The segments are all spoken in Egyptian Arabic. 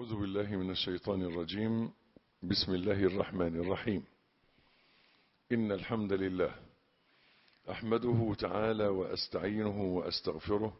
أعوذ بالله من الشيطان الرجيم بسم الله الرحمن الرحيم إن الحمد لله أحمده تعالى وأستعينه وأستغفره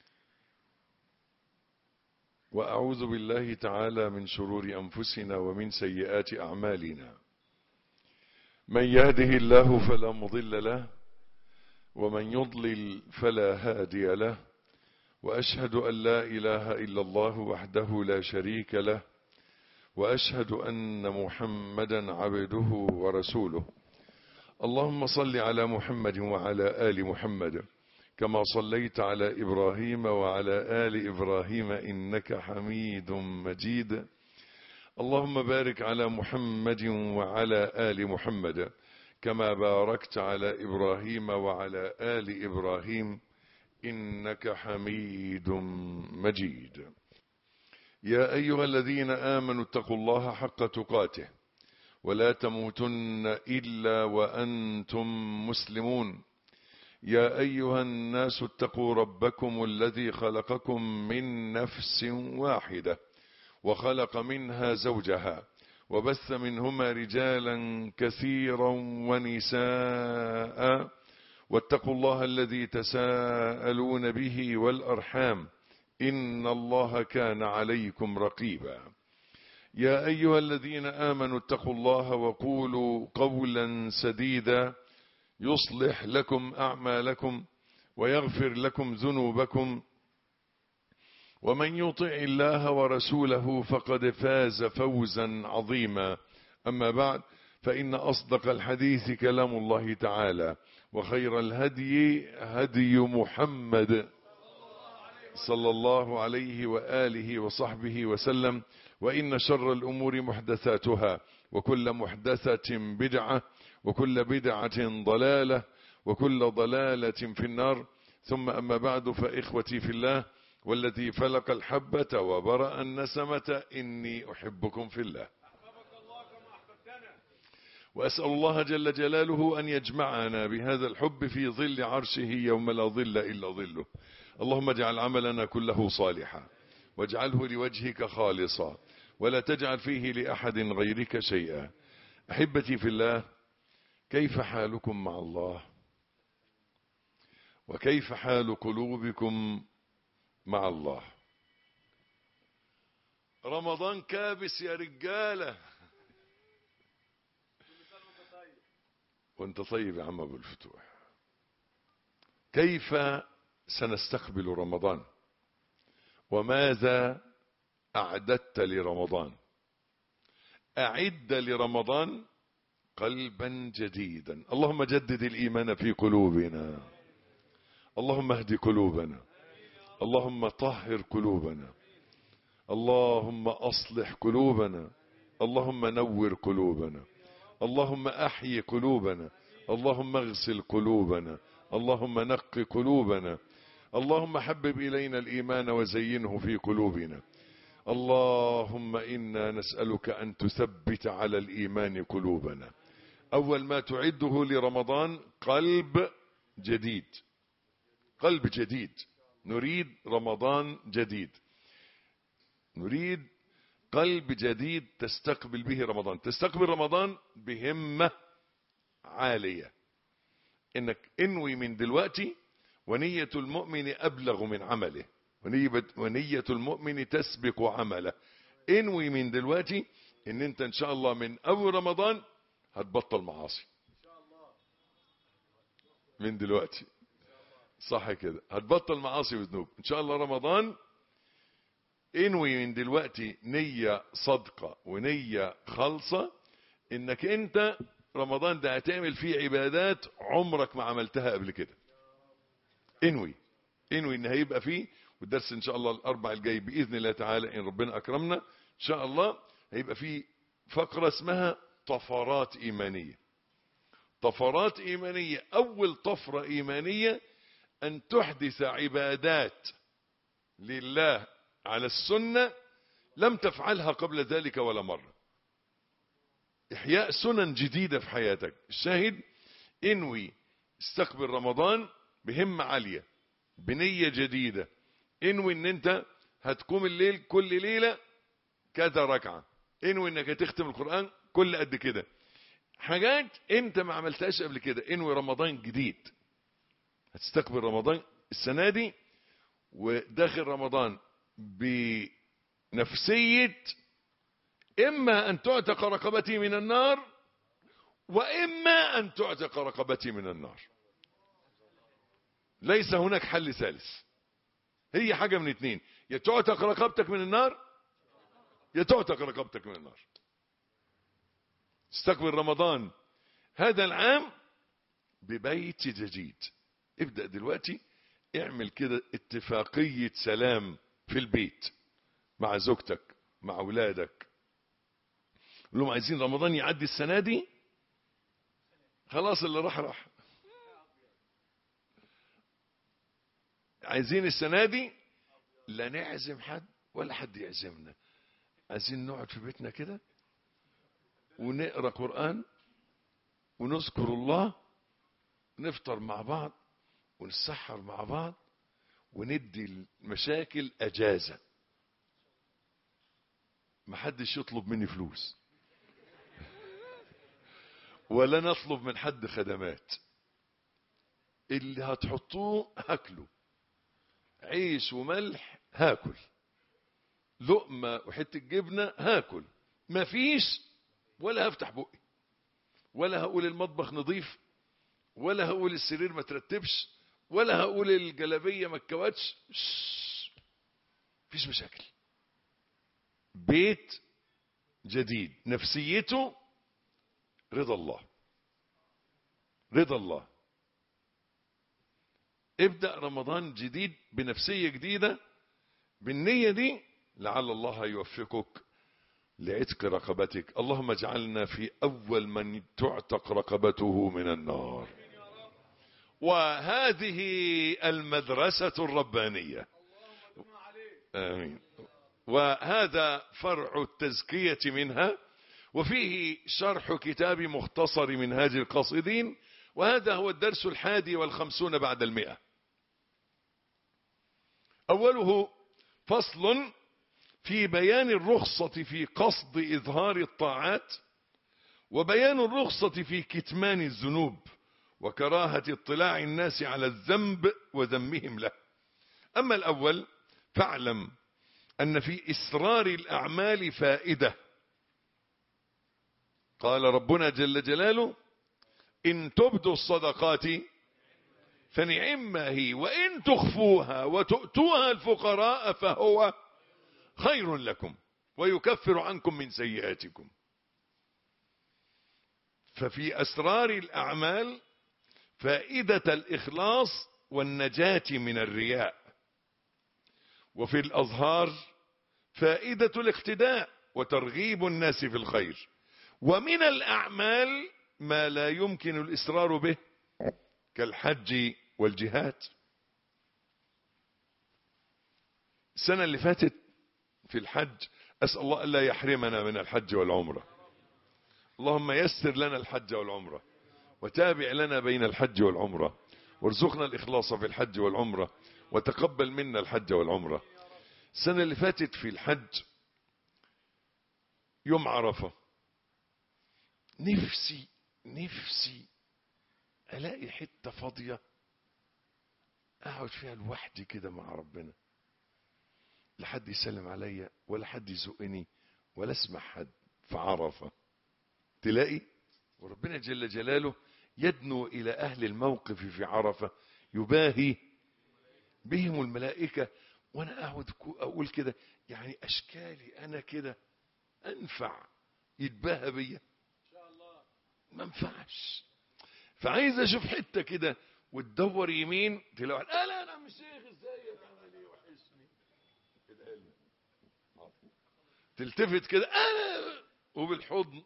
وأعوذ بالله تعالى من شرور أنفسنا ومن سيئات أعمالنا من يهده الله فلا مضل له ومن يضلل فلا هادي له وأشهد أن لا إله إلا الله وحده لا شريك له وأشهد أن محمدا عبده ورسوله اللهم صل على محمد وعلى آل محمد كما صليت على إبراهيم وعلى آل إبراهيم إنك حميد مجيد اللهم بارك على محمد وعلى آل محمد كما باركت على إبراهيم وعلى آل إبراهيم إنك حميد مجيد يا أيها الذين آمنوا اتقوا الله حق تقاته ولا تموتن إلا وأنتم مسلمون يا أيها الناس اتقوا ربكم الذي خلقكم من نفس واحدة وخلق منها زوجها وبث منهما رجالا كثيرا ونساء واتقوا الله الذي تساءلون به والأرحام إن الله كان عليكم رقيبا يا أيها الذين آمنوا اتقوا الله وقولوا قولا سديدا يصلح لكم أعمالكم ويغفر لكم ذنوبكم ومن يطع الله ورسوله فقد فاز فوزا عظيما أما بعد فإن أصدق الحديث كلام الله تعالى وخير الهدي هدي محمد صلى الله عليه وآله وصحبه وسلم وإن شر الأمور محدثاتها وكل محدثة بدعة وكل بدعة ضلالة وكل ضلالة في النار ثم أما بعد فإخوتي في الله والذي فلق الحبة وبرأ النسمة إني أحبكم في الله وأسأل الله جل جلاله أن يجمعنا بهذا الحب في ظل عرشه يوم لا ظل إلا ظله اللهم اجعل عملنا كله صالحا واجعله لوجهك خالصا ولا تجعل فيه لأحد غيرك شيئا أحبتي في الله كيف حالكم مع الله وكيف حال قلوبكم مع الله رمضان كابس يا رجاله وانت طيب يا عم ابو الفتوح كيف سنستقبل رمضان وماذا اعددت لرمضان اعد لرمضان قلبا جديدا اللهم جدد الايمان في قلوبنا اللهم اهد قلوبنا اللهم طهر قلوبنا اللهم اصلح قلوبنا اللهم نور قلوبنا اللهم احيي قلوبنا اللهم اغسل قلوبنا اللهم نق قلوبنا اللهم حبب الينا الايمان وزينه في قلوبنا اللهم انا نسالك ان تثبت على الايمان قلوبنا اول ما تعده لرمضان قلب جديد قلب جديد نريد رمضان جديد نريد قلب جديد تستقبل به رمضان تستقبل رمضان بهمة عالية انك انوي من دلوقتي ونية المؤمن ابلغ من عمله ونية المؤمن تسبق عمله انوي من دلوقتي ان انت ان شاء الله من اول رمضان هتبطل معاصي من دلوقتي صح كده هتبطل معاصي وذنوب ان شاء الله رمضان انوي من دلوقتي نية صدقة ونية خالصة انك انت رمضان ده هتعمل فيه عبادات عمرك ما عملتها قبل كده انوي انوي ان هيبقى فيه والدرس ان شاء الله الاربع الجاي باذن الله تعالى ان ربنا اكرمنا ان شاء الله هيبقى فيه فقرة اسمها طفرات ايمانية طفرات ايمانية اول طفرة ايمانية ان تحدث عبادات لله على السنة لم تفعلها قبل ذلك ولا مرة إحياء سنن جديدة في حياتك الشاهد انوي استقبل رمضان بهمة عالية بنية جديدة انوي ان انت هتقوم الليل كل ليلة كذا ركعة انوي انك هتختم القرآن كل قد كده حاجات انت ما عملتهاش قبل كده انوي رمضان جديد هتستقبل رمضان السنة دي وداخل رمضان بنفسية إما أن تعتق رقبتي من النار وإما أن تعتق رقبتي من النار ليس هناك حل ثالث هي حاجة من اتنين يا تعتق رقبتك من النار يا تعتق رقبتك من النار استقبل رمضان هذا العام ببيت جديد ابدأ دلوقتي اعمل كده اتفاقية سلام في البيت مع زوجتك مع اولادك قول لهم عايزين رمضان يعدي السنة دي خلاص اللي راح راح عايزين السنة دي لا نعزم حد ولا حد يعزمنا عايزين نقعد في بيتنا كده ونقرا قرآن ونذكر الله ونفطر مع بعض ونسحر مع بعض وندي المشاكل اجازه محدش يطلب مني فلوس ولا نطلب من حد خدمات اللي هتحطوه هاكله عيش وملح هاكل لقمة وحتة جبنة هاكل مفيش ولا هفتح بقي ولا هقول المطبخ نظيف ولا هقول السرير ما ترتبش ولا هقول الجلابية ما اتكوتش مفيش مشاكل بيت جديد نفسيته رضا الله رضا الله ابدأ رمضان جديد بنفسية جديدة بالنية دي لعل الله يوفقك لعتق رقبتك اللهم اجعلنا في أول من تعتق رقبته من النار وهذه المدرسة الربانية آمين وهذا فرع التزكية منها وفيه شرح كتاب مختصر منهاج القاصدين وهذا هو الدرس الحادي والخمسون بعد المئة أوله فصل في بيان الرخصة في قصد إظهار الطاعات وبيان الرخصة في كتمان الذنوب وكراهة اطلاع الناس على الذنب وذمهم له أما الأول فاعلم أن في إسرار الأعمال فائدة قال ربنا جل جلاله إن تبدوا الصدقات فنعما هي وإن تخفوها وتؤتوها الفقراء فهو خير لكم ويكفر عنكم من سيئاتكم ففي أسرار الأعمال فائدة الإخلاص والنجاة من الرياء وفي الأظهار فائدة الاقتداء وترغيب الناس في الخير ومن الأعمال ما لا يمكن الإسرار به كالحج والجهاد السنة اللي فاتت في الحج أسأل الله ألا يحرمنا من الحج والعمرة اللهم يسر لنا الحج والعمرة وتابع لنا بين الحج والعمرة وارزقنا الإخلاص في الحج والعمرة وتقبل منا الحج والعمرة السنة اللي فاتت في الحج يوم عرفة نفسي نفسي ألاقي حتة فاضية أقعد فيها لوحدي كده مع ربنا لا حد يسلم عليا ولا حد يزقني ولا اسمع حد في عرفة تلاقي وربنا جل جلاله يدنو إلى أهل الموقف في عرفة يباهي بهم الملائكة وأنا أقعد أقول كده يعني أشكالي أنا كده أنفع يتباهى بيا ما انفعش فعايز اشوف حته كده وتدور يمين تلاقي لا لا لا مش شيخ ازيك عامل ايه وحشني تلتفت كده انا وبالحضن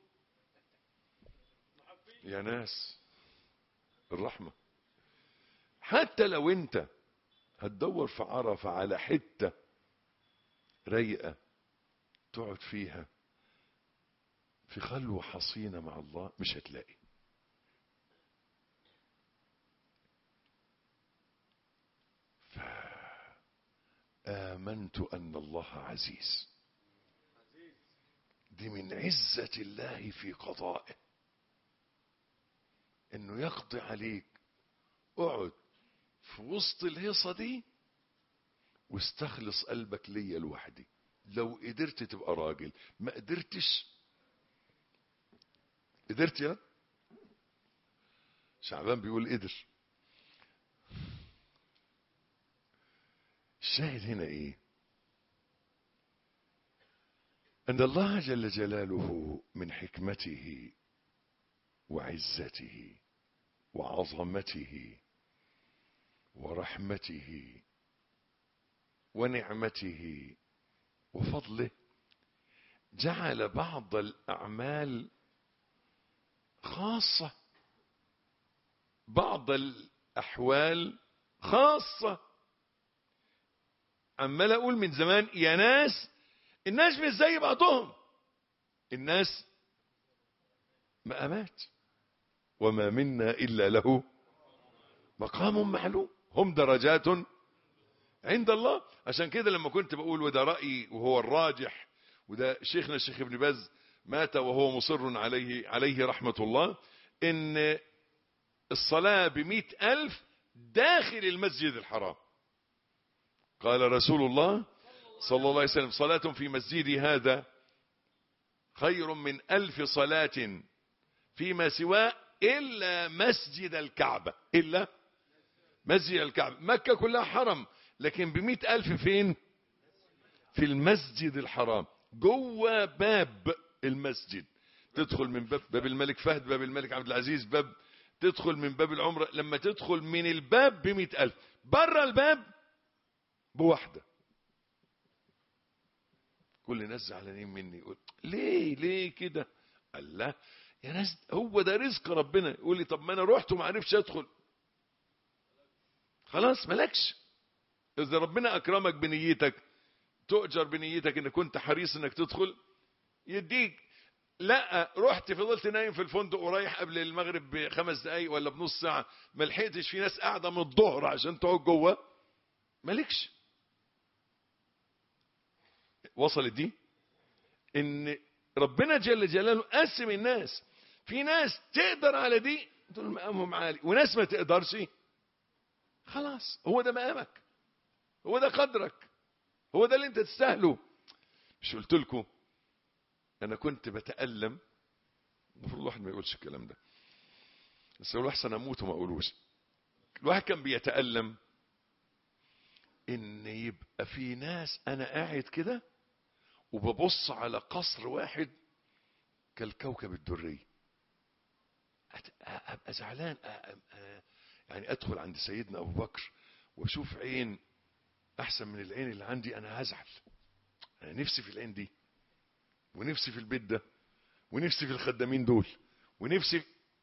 يا ناس الرحمه حتى لو انت هتدور في عرفه على حته رايقه تقعد فيها في خلوة حصينة مع الله مش هتلاقي فآمنت أن الله عزيز دي من عزة الله في قضائه انه يقضي عليك اقعد في وسط الهيصة دي واستخلص قلبك ليا لوحدي لو قدرت تبقى راجل ما قدرتش قدرت يا شعبان بيقول قدر الشاهد هنا ايه ان الله جل جلاله من حكمته وعزته وعظمته ورحمته ونعمته وفضله جعل بعض الاعمال خاصه بعض الاحوال خاصه عمال اقول من زمان يا ناس الناس مش زي بعضهم الناس مقامات وما منا الا له مقام معلوم هم درجات عند الله عشان كده لما كنت بقول وده رأيي وهو الراجح وده شيخنا الشيخ ابن باز مات وهو مصر عليه عليه رحمة الله ان الصلاة بمئة ألف داخل المسجد الحرام قال رسول الله صلى الله عليه وسلم صلاة في مسجدي هذا خير من ألف صلاة فيما سواه إلا مسجد الكعبة إلا مسجد الكعبة مكة كلها حرم لكن بمئة ألف فين في المسجد الحرام جوه باب المسجد تدخل من باب باب الملك فهد باب الملك عبد العزيز باب تدخل من باب العمرة لما تدخل من الباب بمئة ألف بره الباب بواحدة كل الناس زعلانين مني يقول ليه ليه كده قال لا يا ناس هو ده رزق ربنا يقول لي طب ما انا رحت وما عرفش ادخل خلاص مالكش اذا ربنا اكرمك بنيتك تؤجر بنيتك انك كنت حريص انك تدخل يديك لا رحت فضلت نايم في الفندق ورايح قبل المغرب بخمس دقايق ولا بنص ساعه ما لحقتش في ناس قاعده من الظهر عشان تقعد جوه مالكش وصلت دي ان ربنا جل جلاله قسم الناس في ناس تقدر على دي دول مقامهم عالي وناس ما تقدرش خلاص هو ده مقامك هو ده قدرك هو ده اللي انت تستاهله مش قلت لكم انا كنت بتألم المفروض الواحد ما يقولش الكلام ده بس يقول احسن اموت وما اقولوش الواحد كان بيتألم ان يبقى في ناس انا قاعد كده وببص على قصر واحد كالكوكب الدري ابقى زعلان يعني ادخل عند سيدنا ابو بكر واشوف عين احسن من العين اللي عندي انا هزعل انا نفسي في العين دي ونفسي في البيت ده ونفسي في الخدامين دول ونفسي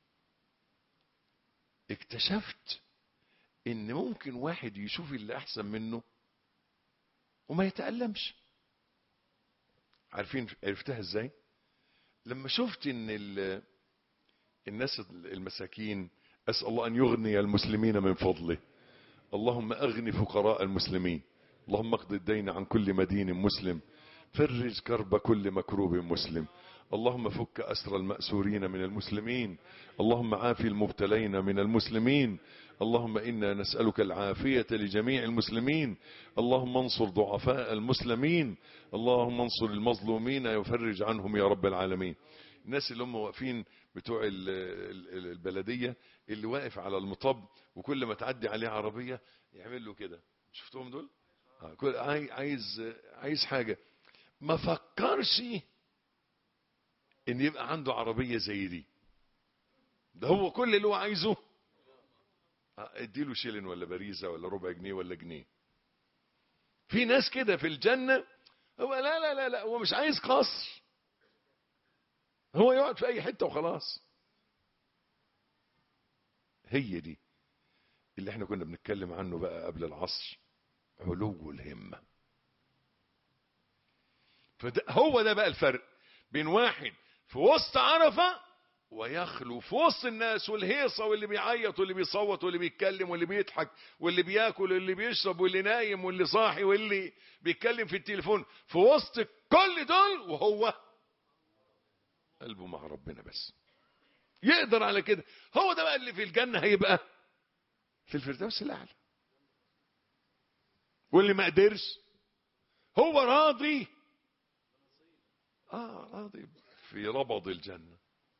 اكتشفت ان ممكن واحد يشوف اللي احسن منه وما يتألمش عارفين عرفتها ازاي لما شفت ان الناس المساكين اسال الله ان يغني المسلمين من فضله اللهم اغن فقراء المسلمين اللهم اقض الدين عن كل مدين مسلم فرج كرب كل مكروب مسلم اللهم فك أسر المأسورين من المسلمين اللهم عافي المبتلين من المسلمين اللهم إنا نسألك العافية لجميع المسلمين اللهم انصر ضعفاء المسلمين اللهم انصر المظلومين وفرج عنهم يا رب العالمين الناس اللي هم واقفين بتوع البلدية اللي واقف على المطب وكل ما تعدي عليه عربية يعمل له كده شفتهم دول عايز عايز حاجة ما فكرش ان يبقى عنده عربية زي دي ده هو كل اللي هو عايزه اديله شيلن ولا باريزة ولا ربع جنيه ولا جنيه في ناس كده في الجنة هو لا لا لا لا هو مش عايز قصر هو يقعد في اي حتة وخلاص هي دي اللي احنا كنا بنتكلم عنه بقى قبل العصر علو الهمة فده هو ده بقى الفرق بين واحد في وسط عرفة ويخلو في وسط الناس والهيصة واللي بيعيط واللي بيصوت واللي بيتكلم واللي بيضحك واللي بياكل واللي بيشرب واللي نايم واللي صاحي واللي بيتكلم في التليفون في وسط كل دول وهو قلبه مع ربنا بس يقدر على كده هو ده بقى اللي في الجنة هيبقى في الفردوس الأعلى واللي ما قدرش هو راضي اه راضي في ربض الجنة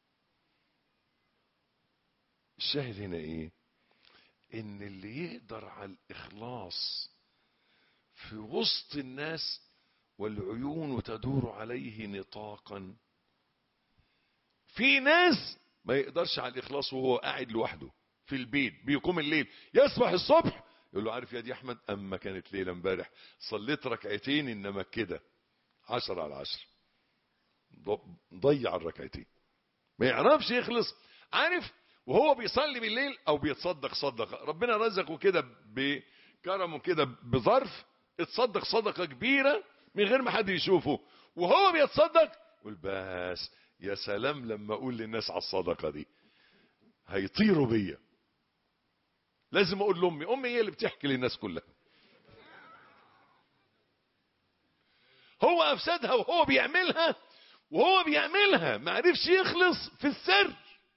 الشاهد هنا ايه ان اللي يقدر على الاخلاص في وسط الناس والعيون تدور عليه نطاقا في ناس ما يقدرش على الاخلاص وهو قاعد لوحده في البيت بيقوم الليل يصبح الصبح يقول له عارف يا دي احمد اما كانت ليله امبارح صليت ركعتين انما كده عشر على عشر ضيع الركعتين ما يعرفش يخلص عارف وهو بيصلي بالليل او بيتصدق صدقه ربنا رزقه كده بكرمه كده بظرف اتصدق صدقه كبيره من غير ما حد يشوفه وهو بيتصدق يقول بس يا سلام لما اقول للناس على الصدقه دي هيطيروا بيا لازم اقول لامي امي هي اللي بتحكي للناس كلها هو افسدها وهو بيعملها وهو بيعملها ما عرفش يخلص في السر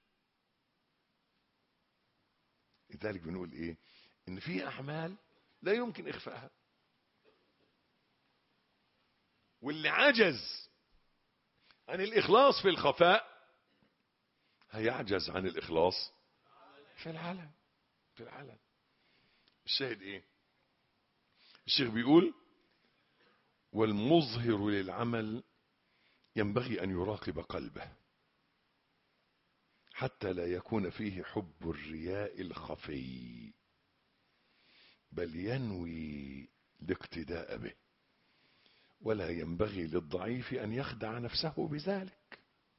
لذلك بنقول ايه ان في اعمال لا يمكن اخفائها واللي عجز عن الاخلاص في الخفاء هيعجز عن الاخلاص في العلن في العلن الشاهد ايه الشيخ بيقول والمظهر للعمل ينبغي ان يراقب قلبه حتى لا يكون فيه حب الرياء الخفي بل ينوي الاقتداء به ولا ينبغي للضعيف ان يخدع نفسه بذلك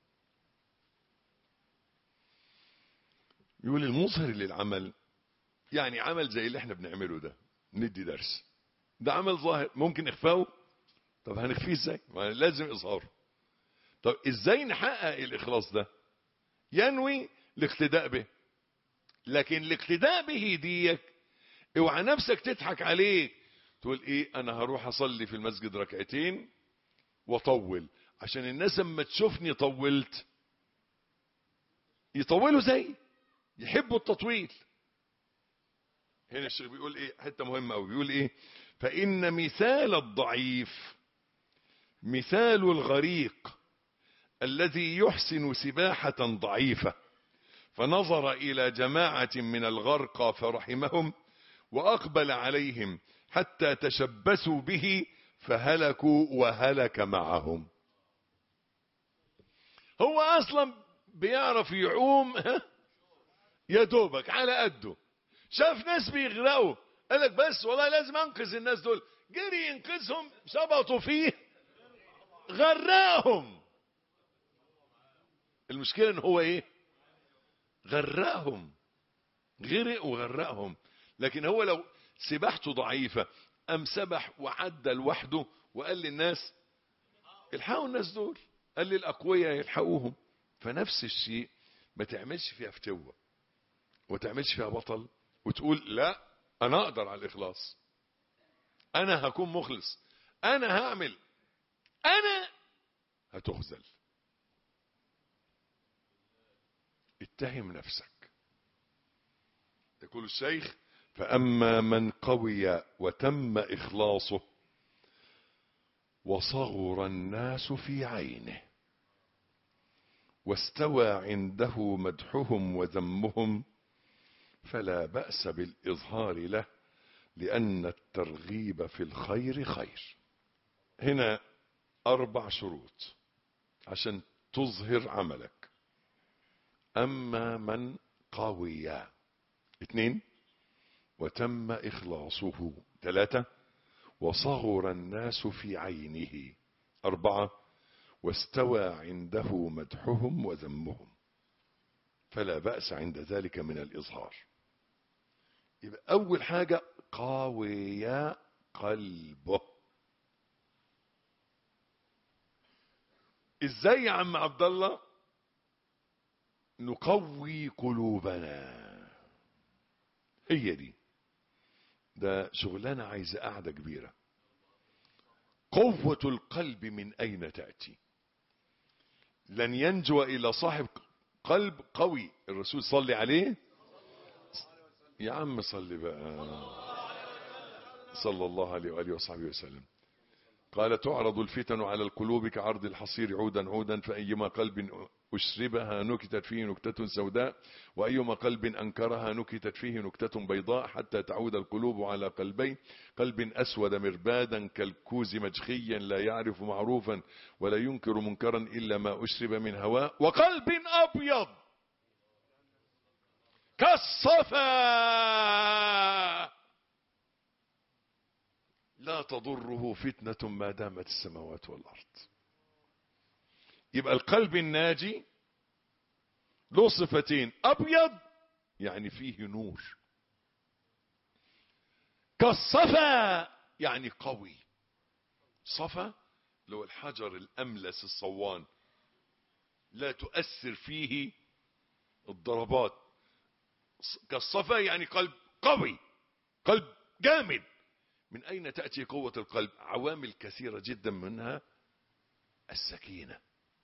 يقول المظهر للعمل يعني عمل زي اللي احنا بنعمله ده ندي درس ده عمل ظاهر ممكن اخفائه طب هنخفيه ازاي ما لازم اظهاره طب ازاي نحقق الاخلاص ده ينوي الاقتداء به لكن الاقتداء به ديك اوعى نفسك تضحك عليك تقول ايه انا هروح اصلي في المسجد ركعتين واطول عشان الناس اما تشوفني طولت يطولوا زي يحبوا التطويل هنا الشيخ بيقول ايه حته مهمه قوي بيقول ايه فان مثال الضعيف مثال الغريق الذي يحسن سباحه ضعيفه فنظر الى جماعه من الغرقى فرحمهم واقبل عليهم حتى تشبثوا به فهلكوا وهلك معهم هو اصلا بيعرف يعوم يا دوبك على قده شاف ناس بيغرقوا قال لك بس والله لازم انقذ الناس دول جري ينقذهم شبطوا فيه غرقهم المشكله ان هو ايه غرقهم غرق وغرقهم لكن هو لو سباحته ضعيفه قام سبح وعدى لوحده وقال للناس الحقوا الناس دول قال للاقوياء يلحقوهم فنفس الشيء ما تعملش فيها فتوه وتعملش فيها بطل وتقول لا انا اقدر على الاخلاص انا هكون مخلص انا هعمل انا هتخذل اتهم نفسك يقول الشيخ فاما من قوي وتم اخلاصه وصغر الناس في عينه واستوى عنده مدحهم وذمهم فلا باس بالاظهار له لان الترغيب في الخير خير هنا اربع شروط عشان تظهر عملك اما من قوي اثنين وتم اخلاصه ثلاثه وصغر الناس في عينه اربعه واستوى عنده مدحهم وذمهم فلا باس عند ذلك من الاظهار يبقى اول حاجه قاوي قلبه ازاي يا عم عبد الله نقوي قلوبنا هي دي ده شغلانه عايزه قاعده كبيره قوه القلب من اين تاتي لن ينجو إلا صاحب قلب قوي الرسول صلي عليه يا عم صلي بقى صلى الله عليه وآله وصحبه وسلم قال تعرض الفتن على القلوب كعرض الحصير عودا عودا فأيما قلب أشربها نكتت فيه نكتة سوداء وأيما قلب أنكرها نكتت فيه نكتة بيضاء حتى تعود القلوب على قلبين قلب أسود مربادا كالكوز مجخيا لا يعرف معروفا ولا ينكر منكرا إلا ما أشرب من هواء وقلب أبيض كالصفا لا تضره فتنة ما دامت السماوات والأرض يبقى القلب الناجي له صفتين أبيض يعني فيه نور كالصفا يعني قوي صفا لو الحجر الأملس الصوان لا تؤثر فيه الضربات كالصفا يعني قلب قوي قلب جامد من أين تأتي قوة القلب عوامل كثيرة جدا منها السكينة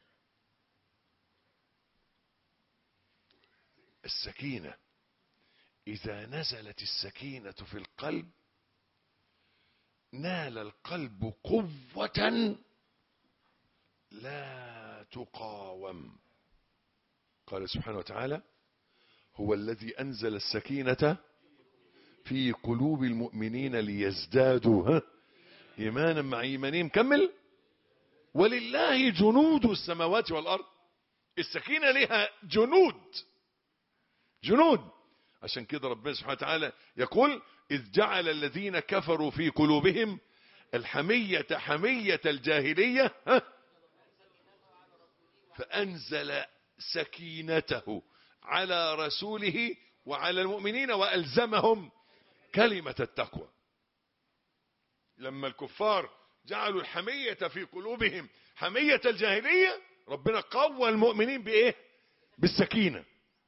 السكينة إذا نزلت السكينة في القلب نال القلب قوة لا تقاوم قال سبحانه وتعالى هو الذي أنزل السكينة في قلوب المؤمنين ليزدادوا ها إيمانا مع إيمانهم كمل ولله جنود السماوات والأرض السكينة لها جنود جنود عشان كده ربنا سبحانه وتعالى يقول إذ جعل الذين كفروا في قلوبهم الحمية حمية الجاهلية ها فأنزل سكينته على رسوله وعلى المؤمنين وألزمهم كلمة التقوى لما الكفار جعلوا الحمية في قلوبهم حمية الجاهلية ربنا قوى المؤمنين بإيه بالسكينة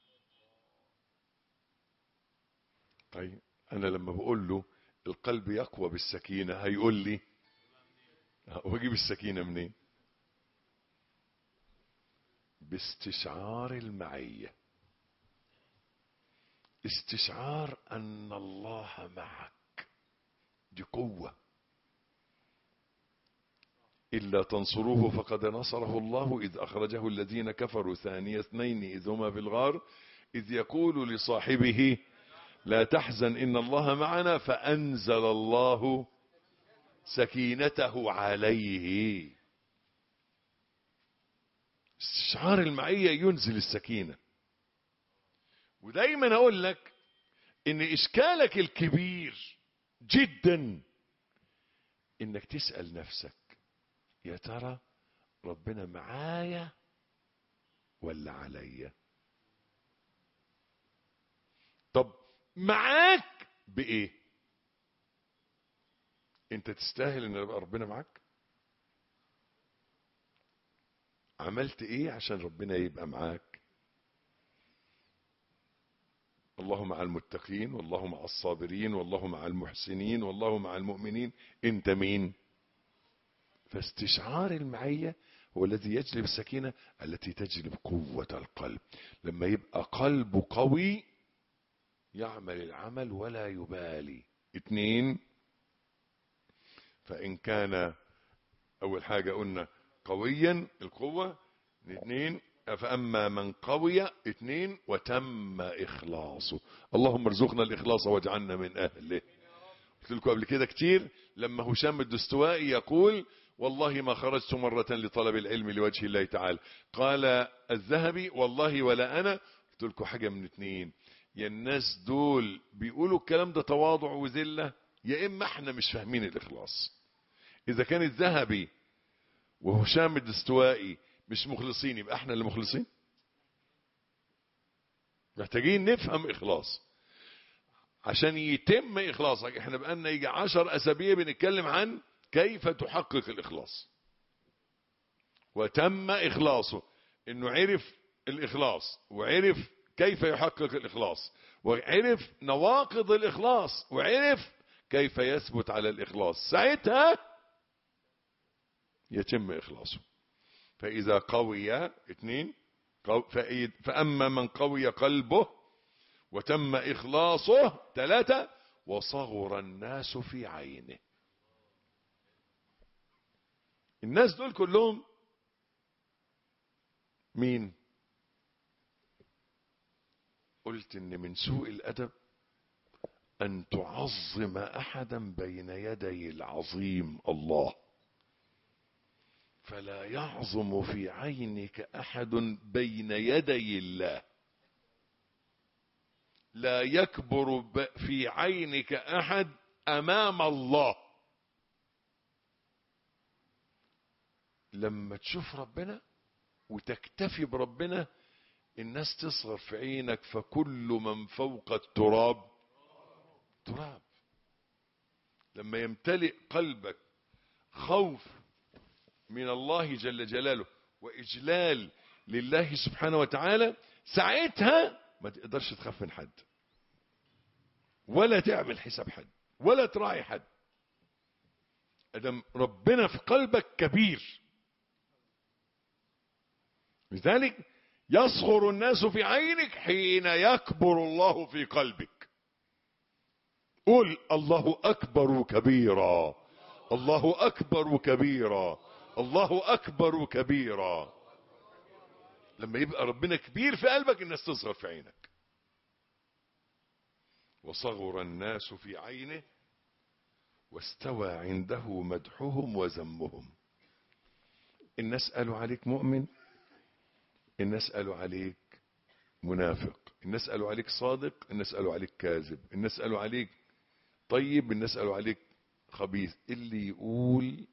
طيب أنا لما بقول له القلب يقوى بالسكينة هيقول لي واجيب السكينة منين باستشعار المعيه استشعار أن الله معك دي قوة إلا تنصروه فقد نصره الله إذ أخرجه الذين كفروا ثاني اثنين إذ هما في الغار إذ يقول لصاحبه لا تحزن إن الله معنا فأنزل الله سكينته عليه استشعار المعية ينزل السكينة ودايما اقول لك ان اشكالك الكبير جدا انك تسأل نفسك يا ترى ربنا معايا ولا عليا طب معاك بايه انت تستاهل ان يبقى ربنا معاك عملت ايه عشان ربنا يبقى معاك الله مع المتقين والله مع الصابرين والله مع المحسنين والله مع المؤمنين انت مين فاستشعار المعية هو الذي يجلب السكينة التي تجلب قوة القلب لما يبقى قلبه قوي يعمل العمل ولا يبالي اتنين فإن كان أول حاجة قلنا قويا القوة اثنين فأما من قوي اثنين وتم إخلاصه اللهم ارزقنا الإخلاص واجعلنا من أهله قلت لكم قبل كده كتير لما هشام الدستوائي يقول والله ما خرجت مرة لطلب العلم لوجه الله تعالى قال الذهبي والله ولا أنا قلت لكم حاجة من اتنين يا الناس دول بيقولوا الكلام ده تواضع وذلة يا إما احنا مش فاهمين الإخلاص إذا كان الذهبي وهشام الدستوائي مش مخلصين يبقى احنا اللي مخلصين محتاجين نفهم إخلاص عشان يتم إخلاصك احنا بقالنا يجي عشر أسابيع بنتكلم عن كيف تحقق الإخلاص وتم إخلاصه إنه عرف الإخلاص وعرف كيف يحقق الإخلاص وعرف نواقض الإخلاص وعرف كيف يثبت على الإخلاص ساعتها يتم إخلاصه فإذا قوي اثنين قو- فإذ- فأما من قوي قلبه وتم إخلاصه ثلاثة وصغر الناس في عينه الناس دول كلهم مين قلت ان من سوء الادب ان تعظم احدا بين يدي العظيم الله فلا يعظم في عينك احد بين يدي الله لا يكبر ب- في عينك احد امام الله لما تشوف ربنا وتكتفي بربنا الناس تصغر في عينك فكل من فوق التراب تراب لما يمتلئ قلبك خوف من الله جل جلاله واجلال لله سبحانه وتعالى ساعتها ما تقدرش تخاف من حد ولا تعمل حساب حد ولا تراعي حد ادم ربنا في قلبك كبير لذلك يصغر الناس في عينك حين يكبر الله في قلبك قل الله اكبر كبيرا الله اكبر كبيرا الله اكبر كبيرا لما يبقى ربنا كبير في قلبك الناس تصغر في عينك وصغر الناس في عينه واستوى عنده مدحهم وذمهم الناس قالوا عليك مؤمن الناس قالوا عليك منافق الناس قالوا عليك صادق الناس قالوا عليك كاذب الناس قالوا عليك طيب الناس قالوا عليك خبيث اللي يقول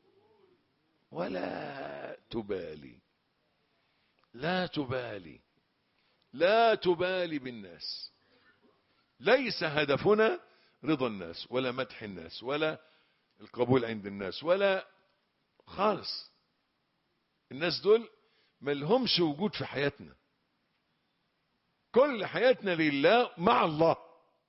ولا تبالي لا تبالي لا تبالي بالناس ليس هدفنا رضا الناس ولا مدح الناس ولا القبول عند الناس ولا خالص الناس دول ما لهمش وجود في حياتنا كل حياتنا لله مع الله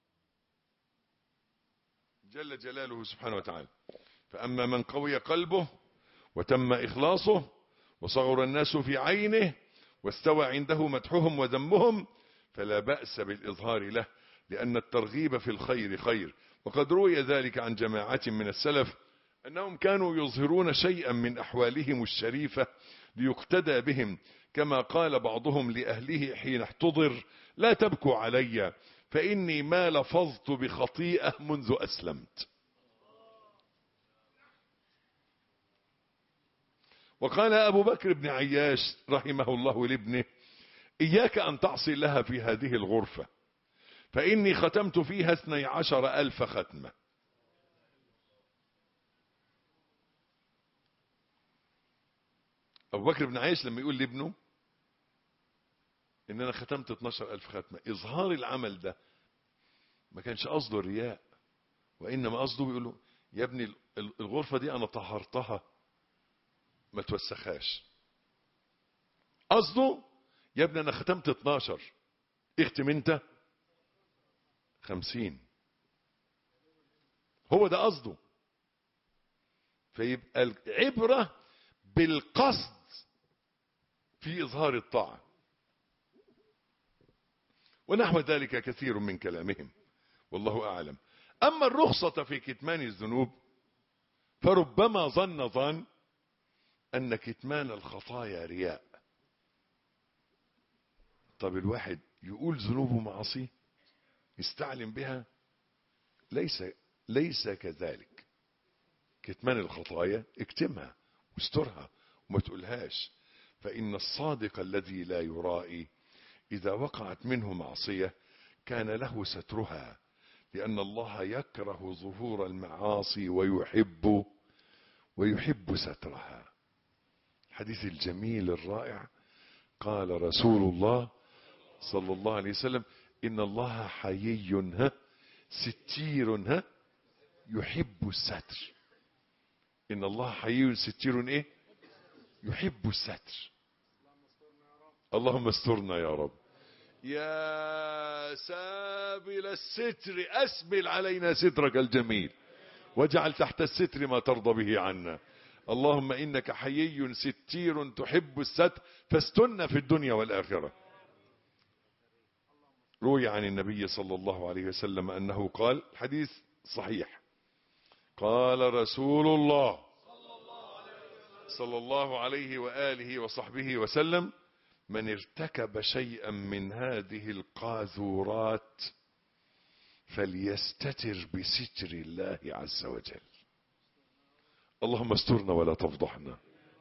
جل جلاله سبحانه وتعالى فأما من قوي قلبه وتم إخلاصه وصغر الناس في عينه واستوى عنده مدحهم وذمهم فلا بأس بالإظهار له لأن الترغيب في الخير خير وقد روي ذلك عن جماعة من السلف أنهم كانوا يظهرون شيئا من أحوالهم الشريفة ليقتدى بهم كما قال بعضهم لأهله حين احتضر لا تبكوا علي فإني ما لفظت بخطيئة منذ أسلمت وقال أبو بكر بن عياش رحمه الله لابنه إياك أن تعصي لها في هذه الغرفة فإني ختمت فيها اثني عشر ألف ختمة أبو بكر بن عياش لما يقول لابنه إن أنا ختمت 12 ألف ختمة إظهار العمل ده ما كانش قصده الرياء وإنما قصده بيقول له يا ابني الغرفة دي أنا طهرتها ما توسخاش قصده يا ابني أنا ختمت 12 اختم أنت 50 هو ده قصده فيبقى العبرة بالقصد في إظهار الطاعة ونحو ذلك كثير من كلامهم والله أعلم أما الرخصة في كتمان الذنوب فربما ظن ظن أن كتمان الخطايا رياء طب الواحد يقول ذنوبه معصيه يستعلم بها ليس ليس كذلك كتمان الخطايا اكتمها واسترها وما تقولهاش فإن الصادق الذي لا يرائي إذا وقعت منه معصية كان له سترها لأن الله يكره ظهور المعاصي ويحب ويحب سترها الحديث الجميل الرائع قال رسول الله صلى الله عليه وسلم إن الله حيي ها ستير ها يحب الستر إن الله حيي ستير إيه يحب الستر اللهم استرنا يا رب يا سابل الستر أسبل علينا سترك الجميل واجعل تحت الستر ما ترضى به عنا اللهم إنك حيي ستير تحب الستر فاستنا في الدنيا والآخرة روي عن النبي صلى الله عليه وسلم أنه قال حديث صحيح قال رسول الله صلى الله عليه وآله وصحبه وسلم من ارتكب شيئا من هذه القاذورات فليستتر بستر الله عز وجل اللهم استرنا ولا تفضحنا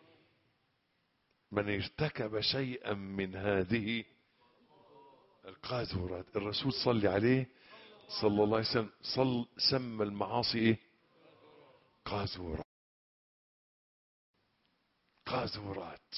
من ارتكب شيئا من هذه القاذورات الرسول صلى عليه صلى الله عليه وسلم صل سمى المعاصي ايه قاذورات قاذورات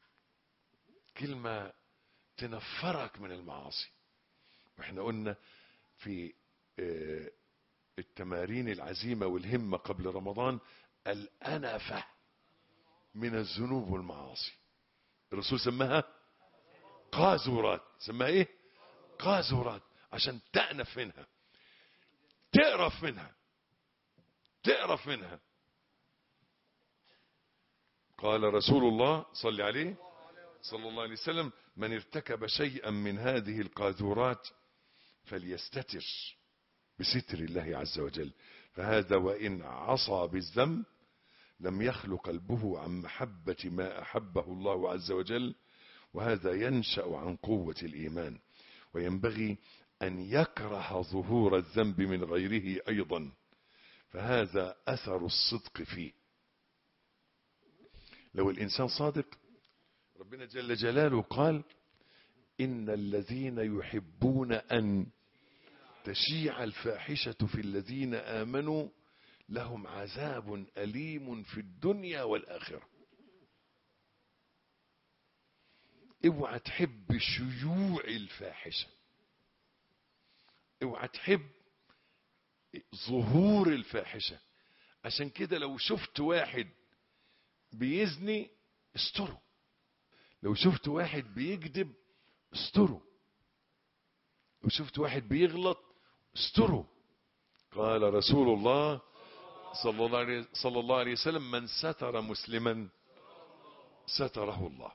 كلمة تنفرك من المعاصي واحنا قلنا في التمارين العزيمة والهمة قبل رمضان الأنفة من الذنوب والمعاصي الرسول سماها قاذورات سماها ايه قاذورات عشان تأنف منها تقرف منها تقرف منها قال رسول الله صلى عليه صلى الله عليه وسلم من ارتكب شيئا من هذه القاذورات فليستتر بستر الله عز وجل فهذا وإن عصى بالذنب لم يخل قلبه عن محبة ما أحبه الله عز وجل وهذا ينشأ عن قوة الإيمان وينبغي أن يكره ظهور الذنب من غيره أيضا فهذا أثر الصدق فيه لو الإنسان صادق ربنا جل جلاله قال إن الذين يحبون أن تشيع الفاحشة في الذين آمنوا لهم عذاب أليم في الدنيا والآخرة اوعى تحب شيوع الفاحشة اوعى تحب ظهور الفاحشة عشان كده لو شفت واحد بيزني استره لو شفت واحد بيكذب استره لو شفت واحد بيغلط استره قال رسول الله صلى الله عليه, صلى الله عليه وسلم من ستر مسلما ستره الله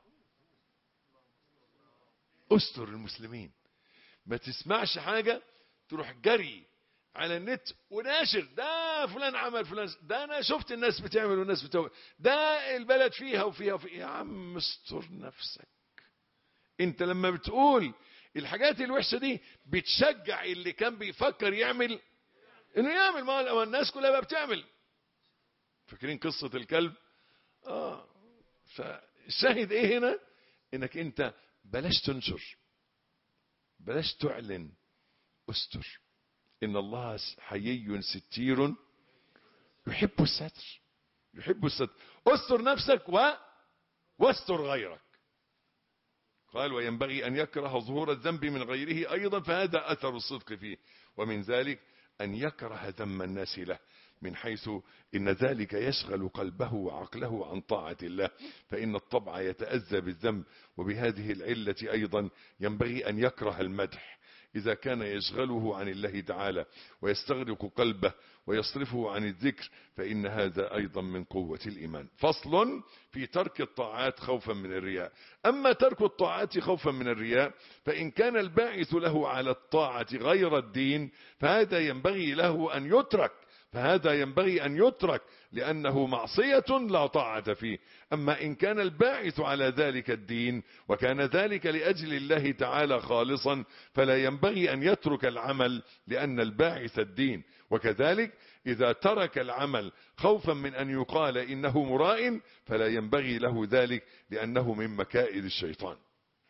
استر المسلمين ما تسمعش حاجة تروح جري على النت وناشر ده فلان عمل فلان ده انا شفت الناس بتعمل والناس بتعمل ده البلد فيها وفيها وفيها يا عم استر نفسك انت لما بتقول الحاجات الوحشة دي بتشجع اللي كان بيفكر يعمل انه يعمل ما الناس كلها بقى بتعمل فاكرين قصة الكلب اه فالشاهد ايه هنا انك انت بلاش تنشر بلاش تعلن استر ان الله حيي ستير يحب الستر يحب الستر استر نفسك و واستر غيرك قال وينبغي أن يكره ظهور الذنب من غيره أيضا فهذا أثر الصدق فيه ومن ذلك أن يكره ذم الناس له من حيث إن ذلك يشغل قلبه وعقله عن طاعة الله فإن الطبع يتأذى بالذنب وبهذه العلة أيضا ينبغي أن يكره المدح إذا كان يشغله عن الله تعالى ويستغرق قلبه ويصرفه عن الذكر فإن هذا أيضا من قوة الإيمان فصل في ترك الطاعات خوفا من الرياء أما ترك الطاعات خوفا من الرياء فإن كان الباعث له على الطاعة غير الدين فهذا ينبغي له أن يترك فهذا ينبغي أن يترك لأنه معصية لا طاعة فيه أما إن كان الباعث على ذلك الدين وكان ذلك لأجل الله تعالى خالصا فلا ينبغي أن يترك العمل لأن الباعث الدين وكذلك إذا ترك العمل خوفا من أن يقال إنه مراء فلا ينبغي له ذلك لأنه من مكائد الشيطان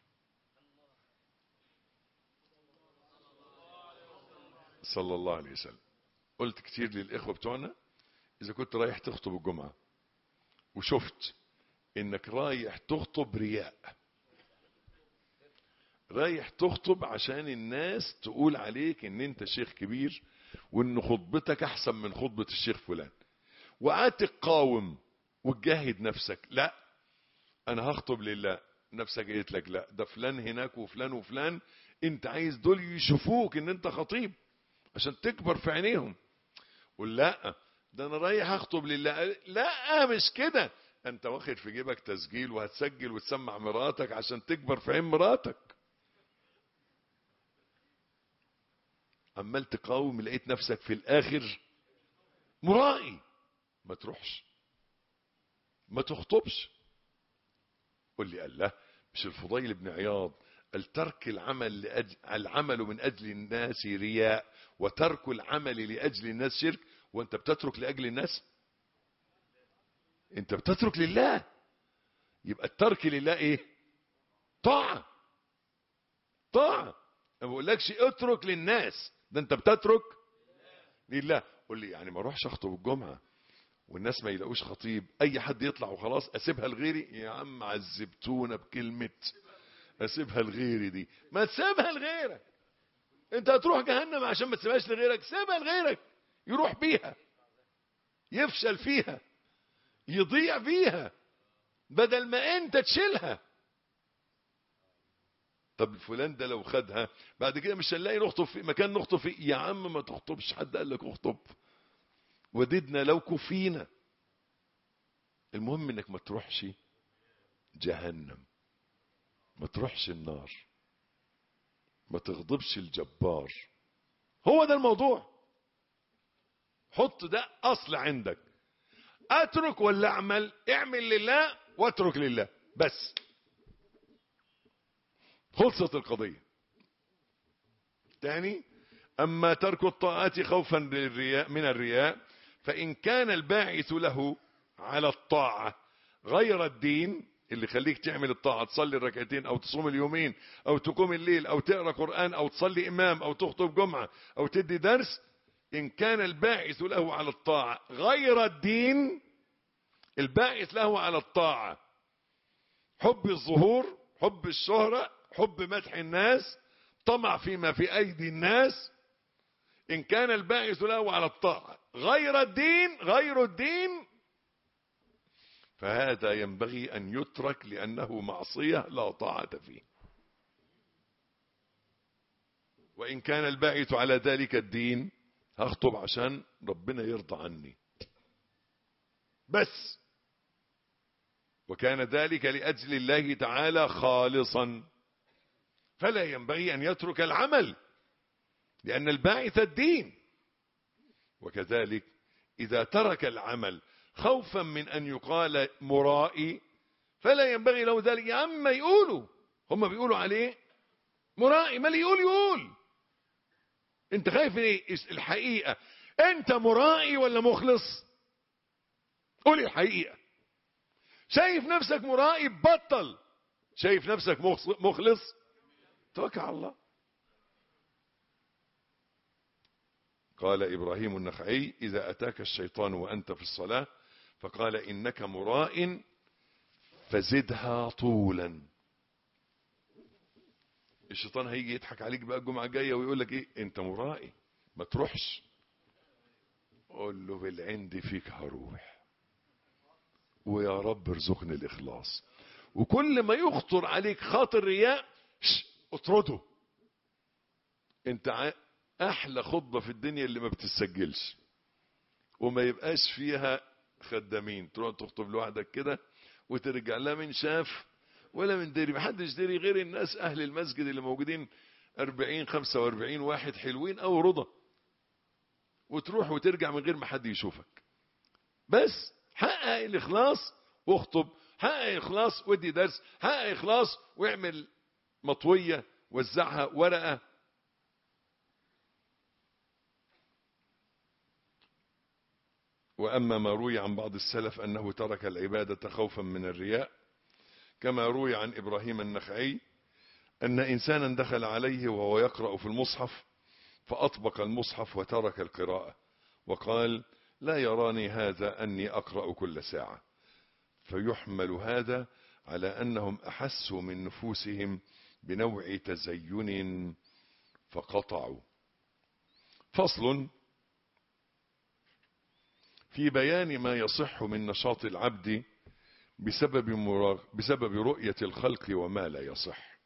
صلى الله عليه وسلم قلت كتير للإخوة بتوعنا إذا كنت رايح تخطب الجمعة وشفت إنك رايح تخطب رياء رايح تخطب عشان الناس تقول عليك إن أنت شيخ كبير وإن خطبتك أحسن من خطبة الشيخ فلان وقعدت تقاوم وتجاهد نفسك لا أنا هخطب لله نفسك قالت لك لا ده فلان هناك وفلان وفلان أنت عايز دول يشوفوك إن أنت خطيب عشان تكبر في عينيهم قول لا ده انا رايح اخطب لله لا مش كده انت واخد في جيبك تسجيل وهتسجل وتسمع مراتك عشان تكبر في عين مراتك عمال تقاوم لقيت نفسك في الاخر مرائي ما تروحش ما تخطبش قل لي قال لا مش الفضيل بن عياض قال ترك العمل لأجل العمل من اجل الناس رياء وترك العمل لاجل الناس شرك وانت بتترك لاجل الناس انت بتترك لله يبقى الترك لله ايه طاعه طاعه ما بقولكش اترك للناس ده انت بتترك لله قول لي يعني ما اروحش اخطب الجمعه والناس ما يلاقوش خطيب اي حد يطلع وخلاص اسيبها لغيري يا عم عذبتونا بكلمه اسيبها لغيري دي ما تسيبها لغيرك انت هتروح جهنم عشان ما تسيبهاش لغيرك سيبها لغيرك يروح بيها يفشل فيها يضيع فيها بدل ما انت تشيلها طب فلان ده لو خدها بعد كده مش هنلاقي نخطب في مكان نخطب فيه يا عم ما تخطبش حد قال لك اخطب وددنا لو كفينا المهم انك ما تروحش جهنم ما تروحش النار ما تغضبش الجبار هو ده الموضوع حط ده اصل عندك اترك ولا اعمل اعمل لله واترك لله بس خلصت القضية تاني اما ترك الطاعات خوفا للرياء من الرياء فان كان الباعث له على الطاعة غير الدين اللي يخليك تعمل الطاعة تصلي الركعتين او تصوم اليومين او تقوم الليل او تقرأ قرآن او تصلي امام او تخطب جمعة او تدي درس ان كان الباعث له على الطاعة غير الدين الباعث له على الطاعة حب الظهور حب الشهرة حب مدح الناس طمع فيما في ايدي الناس ان كان الباعث له على الطاعة غير الدين غير الدين فهذا ينبغي ان يترك لانه معصية لا طاعة فيه وان كان الباعث على ذلك الدين هخطب عشان ربنا يرضى عني بس وكان ذلك لأجل الله تعالى خالصا فلا ينبغي أن يترك العمل لأن الباعث الدين وكذلك إذا ترك العمل خوفا من أن يقال مرائي فلا ينبغي له ذلك يا عم يقولوا هم بيقولوا عليه مرائي ما اللي يقول يقول انت خايف من ايه الحقيقة انت مرائي ولا مخلص قولي الحقيقة شايف نفسك مرائي بطل شايف نفسك مخلص توكل على الله قال إبراهيم النخعي إذا أتاك الشيطان وأنت في الصلاة فقال إنك مراء فزدها طولا الشيطان هيجي يضحك عليك بقى الجمعة الجاية ويقول لك ايه انت مرائي ما تروحش قول له بالعند فيك هروح ويا رب ارزقني الاخلاص وكل ما يخطر عليك خاطر رياء اطرده انت احلى خطبة في الدنيا اللي ما بتسجلش وما يبقاش فيها خدامين تروح تخطب لوحدك كده وترجع لا من شاف ولا من دري محدش دري غير الناس اهل المسجد اللي موجودين 40 45 واحد حلوين او رضا وتروح وترجع من غير ما حد يشوفك بس حقق الاخلاص واخطب حقق اخلاص ودي درس حقق اخلاص واعمل مطويه وزعها ورقه واما ما روي عن بعض السلف انه ترك العباده خوفا من الرياء كما روي عن ابراهيم النخعي ان انسانا دخل عليه وهو يقرا في المصحف فاطبق المصحف وترك القراءه وقال لا يراني هذا اني اقرا كل ساعه فيحمل هذا على انهم احسوا من نفوسهم بنوع تزين فقطعوا فصل في بيان ما يصح من نشاط العبد بسبب, مراغ بسبب رؤية الخلق وما لا يصح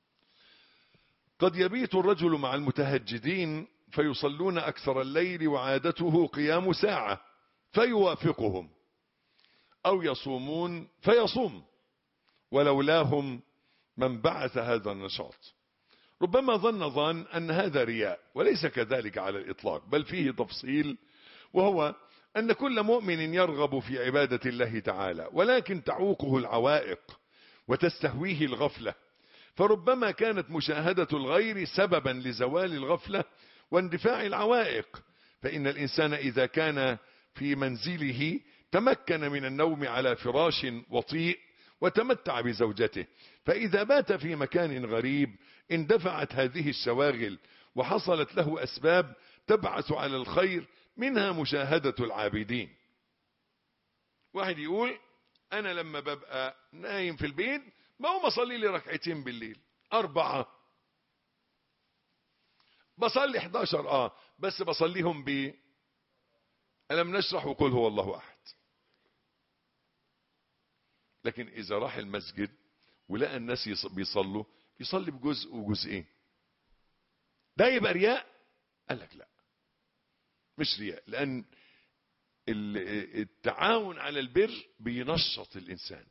قد يبيت الرجل مع المتهجدين فيصلون أكثر الليل وعادته قيام ساعة فيوافقهم أو يصومون فيصوم ولولاهم من بعث هذا النشاط ربما ظن ظان أن هذا رياء وليس كذلك على الإطلاق بل فيه تفصيل وهو أن كل مؤمن يرغب في عبادة الله تعالى ولكن تعوقه العوائق وتستهويه الغفلة فربما كانت مشاهدة الغير سببا لزوال الغفلة واندفاع العوائق فإن الإنسان إذا كان في منزله تمكن من النوم على فراش وطيء وتمتع بزوجته فإذا بات في مكان غريب اندفعت هذه الشواغل وحصلت له أسباب تبعث على الخير منها مشاهدة العابدين واحد يقول أنا لما ببقى نايم في البيت بقوم أصلي لي ركعتين بالليل أربعة بصلي 11 آه بس بصليهم ب ألم نشرح وقل هو الله أحد لكن إذا راح المسجد ولقى الناس بيصلوا يصلي بجزء وجزئين ده يبقى رياء قال لك لا مش رياء لأن التعاون على البر بينشط الإنسان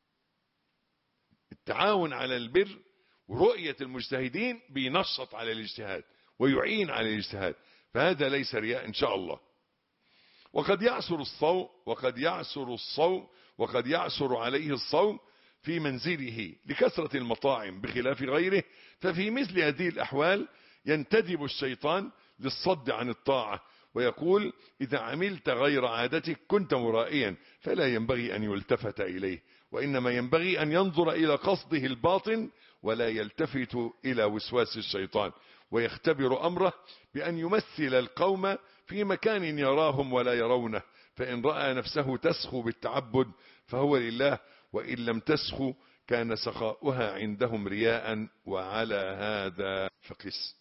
التعاون على البر ورؤية المجتهدين بينشط على الاجتهاد ويعين على الاجتهاد فهذا ليس رياء إن شاء الله وقد يعسر الصوم وقد يعسر الصوم وقد يعسر عليه الصوم في منزله لكثرة المطاعم بخلاف غيره ففي مثل هذه الأحوال ينتدب الشيطان للصد عن الطاعة ويقول إذا عملت غير عادتك كنت مرائيا فلا ينبغي أن يلتفت إليه وإنما ينبغي أن ينظر إلى قصده الباطن ولا يلتفت إلى وسواس الشيطان ويختبر أمره بأن يمثل القوم في مكان يراهم ولا يرونه فإن رأى نفسه تسخو بالتعبد فهو لله وإن لم تسخو كان سخاؤها عندهم رياء وعلى هذا فقس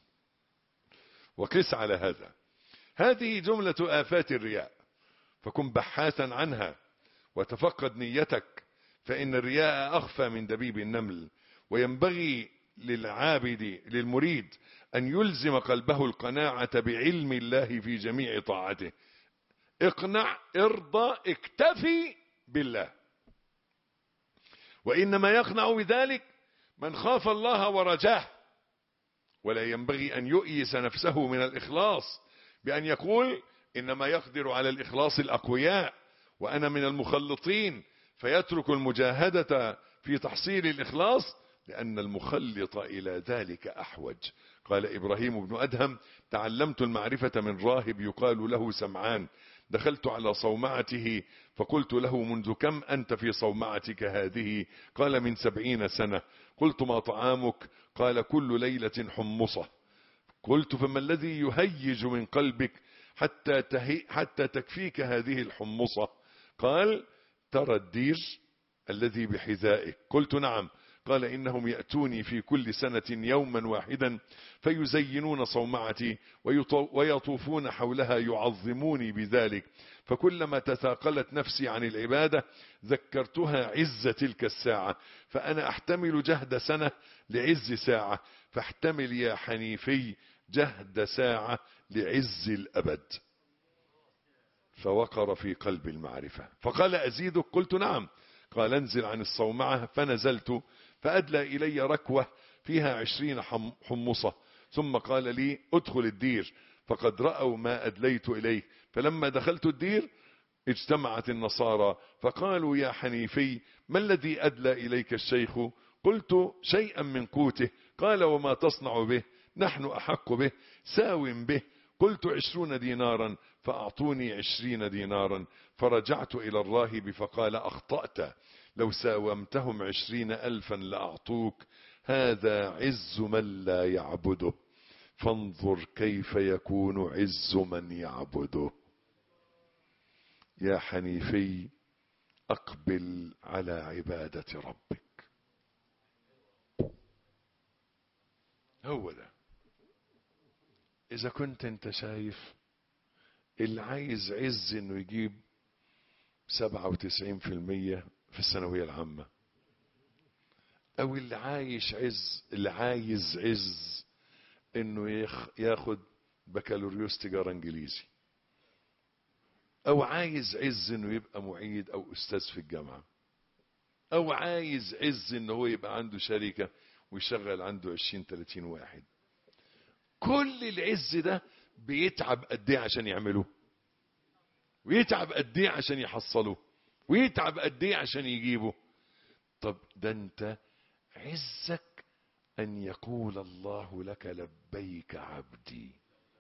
وقس على هذا هذه جملة آفات الرياء فكن بحاثا عنها وتفقد نيتك فإن الرياء أخفى من دبيب النمل وينبغي للعابد للمريد أن يلزم قلبه القناعة بعلم الله في جميع طاعته اقنع ارضى اكتفي بالله وإنما يقنع بذلك من خاف الله ورجاه ولا ينبغي أن يؤيس نفسه من الإخلاص بأن يقول إنما يقدر على الإخلاص الأقوياء وأنا من المخلطين فيترك المجاهدة في تحصيل الإخلاص لأن المخلط إلى ذلك أحوج قال إبراهيم بن أدهم تعلمت المعرفة من راهب يقال له سمعان دخلت على صومعته فقلت له منذ كم أنت في صومعتك هذه قال من سبعين سنة قلت ما طعامك قال كل ليلة حمصة قلت فما الذي يهيج من قلبك حتى, تهي حتى تكفيك هذه الحمصة قال ترى الدير الذي بحذائك قلت نعم قال إنهم يأتوني في كل سنة يوما واحدا فيزينون صومعتي ويطوفون حولها يعظموني بذلك فكلما تثاقلت نفسي عن العبادة ذكرتها عز تلك الساعة فأنا أحتمل جهد سنة لعز ساعة فاحتمل يا حنيفي جهد ساعة لعز الأبد فوقر في قلب المعرفة فقال أزيدك قلت نعم قال انزل عن الصومعة فنزلت فأدلى إلي ركوة فيها عشرين حمصة ثم قال لي ادخل الدير فقد رأوا ما أدليت إليه فلما دخلت الدير اجتمعت النصارى فقالوا يا حنيفي ما الذي أدلى إليك الشيخ قلت شيئا من قوته قال وما تصنع به نحن أحق به ساو به قلت عشرون دينارا فأعطوني عشرين دينارا فرجعت إلى الراهب فقال أخطأت لو ساومتهم عشرين ألفا لأعطوك هذا عز من لا يعبده فانظر كيف يكون عز من يعبده يا حنيفي أقبل على عبادة ربك هو ده إذا كنت أنت شايف اللي عايز عز إنه يجيب سبعة وتسعين في المية في الثانوية العامة أو اللي عايش عز اللي عايز عز إنه ياخد بكالوريوس تجارة إنجليزي او عايز عز انه يبقى معيد او استاذ في الجامعة او عايز عز انه هو يبقى عنده شركة ويشغل عنده 20 30 واحد كل العز ده بيتعب قد ايه عشان يعمله ويتعب قد ايه عشان يحصله ويتعب قد ايه عشان يجيبه طب ده انت عزك ان يقول الله لك لبيك عبدي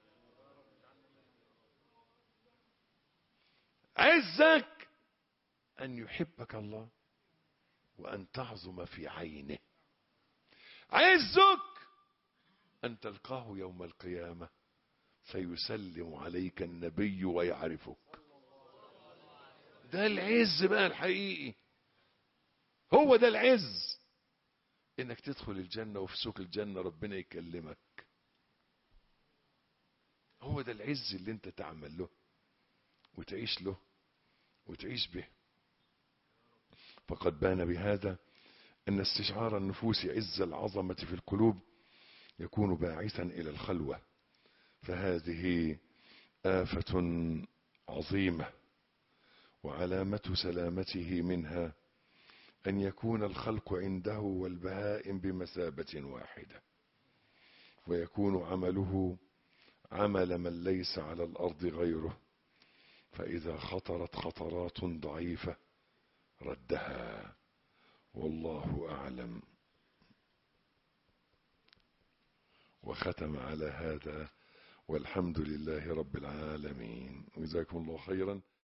عزك ان يحبك الله وان تعظم في عينه عزك ان تلقاه يوم القيامه فيسلم عليك النبي ويعرفك ده العز بقى الحقيقي هو ده العز انك تدخل الجنة وفي سوق الجنة ربنا يكلمك هو ده العز اللي انت تعمل له وتعيش له وتعيش به فقد بان بهذا ان استشعار النفوس عز العظمة في القلوب يكون باعثا الى الخلوة فهذه آفة عظيمة وعلامة سلامته منها أن يكون الخلق عنده والبهائم بمثابة واحدة ويكون عمله عمل من ليس على الأرض غيره فإذا خطرت خطرات ضعيفة ردها والله أعلم وختم على هذا والحمد لله رب العالمين وجزاكم الله خيرا